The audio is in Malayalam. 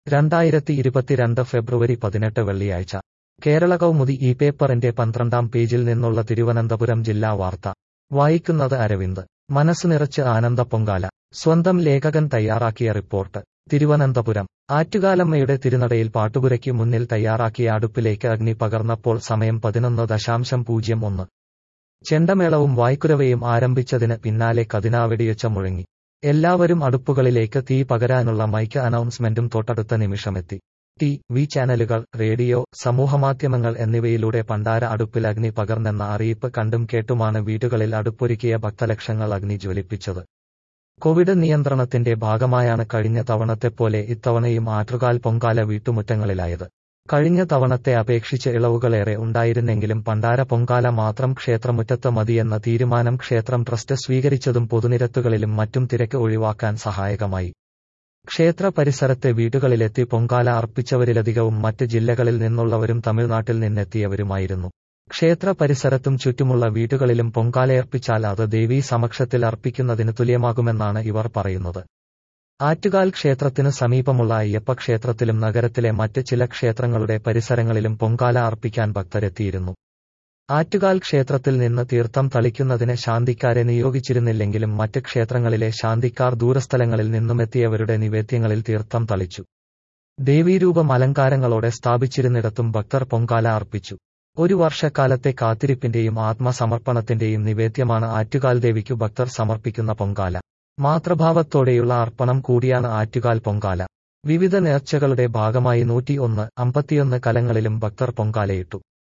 രണ്ടായിരത്തി ഇരുപത്തിരണ്ട് ഫെബ്രുവരി പതിനെട്ട് വെള്ളിയാഴ്ച കേരള കൗമുദി ഈ പേപ്പറിന്റെ പന്ത്രണ്ടാം പേജിൽ നിന്നുള്ള തിരുവനന്തപുരം ജില്ലാ വാർത്ത വായിക്കുന്നത് അരവിന്ദ് മനസ്സ് നിറച്ച് ആനന്ദ പൊങ്കാല സ്വന്തം ലേഖകൻ തയ്യാറാക്കിയ റിപ്പോർട്ട് തിരുവനന്തപുരം ആറ്റുകാലമ്മയുടെ തിരുനടയിൽ പാട്ടുപുരയ്ക്ക് മുന്നിൽ തയ്യാറാക്കിയ അടുപ്പിലേക്ക് അഗ്നി പകർന്നപ്പോൾ സമയം പതിനൊന്ന് ദശാംശം പൂജ്യം ഒന്ന് ചെണ്ടമേളവും വായ്ക്കുരവയും ആരംഭിച്ചതിന് പിന്നാലെ കതിനാവെടിയൊച്ച മുഴങ്ങി എല്ലാവരും അടുപ്പുകളിലേക്ക് തീ പകരാനുള്ള മൈക്ക് അനൗൺസ്മെന്റും തൊട്ടടുത്ത നിമിഷമെത്തി ടി വി ചാനലുകൾ റേഡിയോ സമൂഹമാധ്യമങ്ങൾ എന്നിവയിലൂടെ പണ്ടാര അടുപ്പിൽ അഗ്നി പകർന്നെന്ന അറിയിപ്പ് കണ്ടും കേട്ടുമാണ് വീടുകളിൽ അടുപ്പൊരുക്കിയ ഭക്തലക്ഷങ്ങൾ അഗ്നി ജ്വലിപ്പിച്ചത് കോവിഡ് നിയന്ത്രണത്തിന്റെ ഭാഗമായാണ് കഴിഞ്ഞ തവണത്തെപ്പോലെ ഇത്തവണയും ആറ്റുകാൽ പൊങ്കാല വീട്ടുമുറ്റങ്ങളിലായത് കഴിഞ്ഞ തവണത്തെ അപേക്ഷിച്ച് ഇളവുകളേറെ ഉണ്ടായിരുന്നെങ്കിലും പണ്ടാര പൊങ്കാല മാത്രം ക്ഷേത്രമുറ്റത്ത് മതിയെന്ന തീരുമാനം ക്ഷേത്രം ട്രസ്റ്റ് സ്വീകരിച്ചതും പൊതുനിരത്തുകളിലും മറ്റും തിരക്ക് ഒഴിവാക്കാൻ സഹായകമായി ക്ഷേത്ര പരിസരത്തെ വീടുകളിലെത്തി പൊങ്കാല അർപ്പിച്ചവരിലധികവും മറ്റ് ജില്ലകളിൽ നിന്നുള്ളവരും തമിഴ്നാട്ടിൽ നിന്നെത്തിയവരുമായിരുന്നു ക്ഷേത്ര പരിസരത്തും ചുറ്റുമുള്ള വീടുകളിലും പൊങ്കാലയർപ്പിച്ചാൽ അത് ദേവീ സമക്ഷത്തിൽ അർപ്പിക്കുന്നതിന് തുല്യമാകുമെന്നാണ് ഇവർ പറയുന്നത് ആറ്റുകാൽ ക്ഷേത്രത്തിനു സമീപമുള്ള അയ്യപ്പ ക്ഷേത്രത്തിലും നഗരത്തിലെ മറ്റ് ചില ക്ഷേത്രങ്ങളുടെ പരിസരങ്ങളിലും പൊങ്കാല അർപ്പിക്കാൻ ഭക്തരെത്തിയിരുന്നു ആറ്റുകാൽ ക്ഷേത്രത്തിൽ നിന്ന് തീർത്ഥം തളിക്കുന്നതിന് ശാന്തിക്കാരെ നിയോഗിച്ചിരുന്നില്ലെങ്കിലും മറ്റ് ക്ഷേത്രങ്ങളിലെ ശാന്തിക്കാർ ദൂരസ്ഥലങ്ങളിൽ നിന്നുമെത്തിയവരുടെ നിവേദ്യങ്ങളിൽ തീർത്ഥം തളിച്ചു ദേവീരൂപം അലങ്കാരങ്ങളോടെ സ്ഥാപിച്ചിരുന്നിടത്തും ഭക്തർ പൊങ്കാല അർപ്പിച്ചു ഒരു വർഷക്കാലത്തെ കാത്തിരിപ്പിന്റെയും ആത്മസമർപ്പണത്തിന്റെയും നിവേദ്യമാണ് ആറ്റുകാൽ ദേവിക്കു ഭക്തർ സമർപ്പിക്കുന്ന പൊങ്കാല മാതൃഭാവത്തോടെയുള്ള അർപ്പണം കൂടിയാണ് ആറ്റുകാൽ പൊങ്കാല വിവിധ നേർച്ചകളുടെ ഭാഗമായി നൂറ്റി ഒന്ന് അമ്പത്തിയൊന്ന് കലങ്ങളിലും ഭക്തർ പൊങ്കാലയിട്ടു